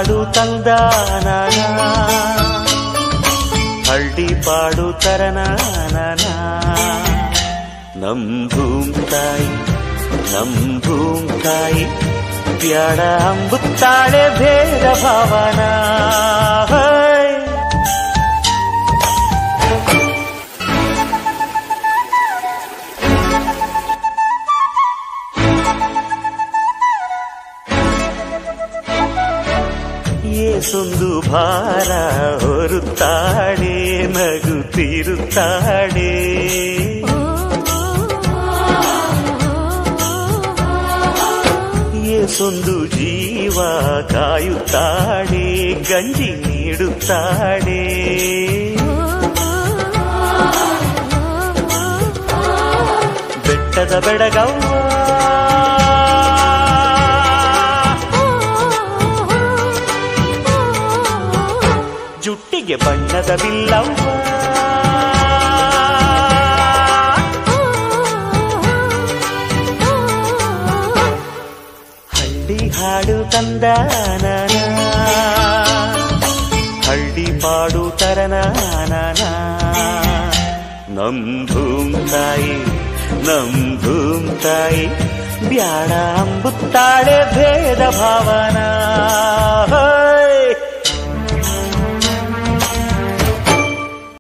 ಹಾಡು ತಂದಾನ ಹಳ್ಳಿ ಪಾಡು ತರನಾನ ನಮ್ ಭೂಮ್ ತಾಯಿ ನಮ್ ಭೂಮ್ ತಾಯಿ ಬ್ಯಾಡ ಅಂಬುತ್ತಾಳೆ ಭೇದ ಭಾವನ ಹೈ. ಏಸೊಂದು ಭಾರ ಹೊರುತ್ತಾಳೆ ನಗುತ್ತಿರುತ್ತಾಳೆ ಏಸೊಂದು ಜೀವ ಕಾಯುತ್ತಾಳೆ ಗಂಜಿ ನೀಡುತ್ತಾಳೆ ಬೆಟ್ಟದ ಬೆಡಗವ್ವ ಜುಟ್ಟಿಗೆ ಬಣ್ಣದ ಬಿಲ್ಲವ್ವ ಹಳ್ಳಿ ಹಾಡು ತಂದಾನ ಹಳ್ಳಿ ಪಾಡು ತರನಾನ ನಮ್ ಭೂಮ್ ತಾಯಿ ನಮ್ ಭೂಮ್ ತಾಯಿ ಬ್ಯಾಡ ಅಂಬುತ್ತಾಳೆ ಭೇದ ಭಾವನಾ